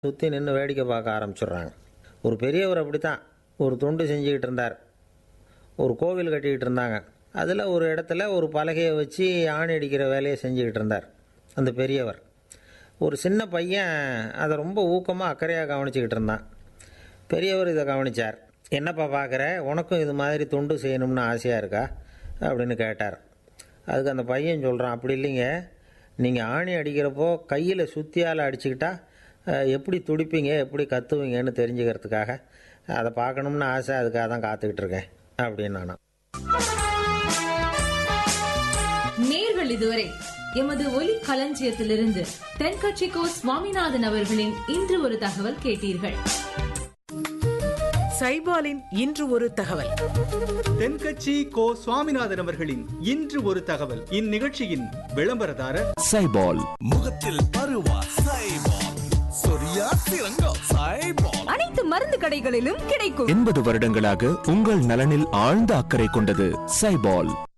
சுற்றி நின்று வேடிக்கை பார்க்க ஆரம்பிச்சிடுறாங்க ஒரு பெரியவர் அப்படி தான் ஒரு தொண்டு செஞ்சுக்கிட்டு இருந்தார் ஒரு கோவில் கட்டிக்கிட்டு இருந்தாங்க அதில் ஒரு இடத்துல ஒரு பலகையை வச்சு ஆணி அடிக்கிற வேலையை செஞ்சுக்கிட்டு இருந்தார் அந்த பெரியவர் ஒரு சின்ன பையன் அதை ரொம்ப ஊக்கமாக அக்கறையாக கவனிச்சுக்கிட்டு இருந்தான் பெரியவர் இதை கவனிச்சார் என்னப்பா பார்க்குற உனக்கும் இது மாதிரி தொண்டு செய்யணும்னு ஆசையாக இருக்கா அப்படின்னு கேட்டார் அதுக்கு அந்த பையன் சொல்கிறான் அப்படி இல்லைங்க நீங்கள் ஆணி அடிக்கிறப்போ கையில் சுத்தியால் அடிச்சுக்கிட்டா அஹ், எப்படி துடிப்பீங்க எப்படி கத்துவீங்கன்னு தெரிஞ்சுக்கிறதுக்காக அதை பார்க்கணும்னு ஆசை அதுக்காக தான் காத்துக்கிட்டு இருக்கேன் அப்படின்னு நானும் நேர்கள் இதுவரை எமது ஒலி களஞ்சியத்திலிருந்து தென்கட்சிக்கோ சுவாமிநாதன் அவர்களின் இன்று ஒரு தகவல் கேட்டீர்கள் சைபாலின் இன்று ஒரு தகவல் தென்கட்சி கோ சுவாமிநாதன் அவர்களின் இன்று ஒரு தகவல் இந்நிகழ்ச்சியின் விளம்பரதாரர் சைபால் முகத்தில் பருவா சைபால் சொரியா சிறங்கோ சைபால் அனைத்து மருந்து கடைகளிலும் கிடைக்கும் எண்பது வருடங்களாக உங்கள் நலனில் ஆழ்ந்த அக்கறை கொண்டது சைபால்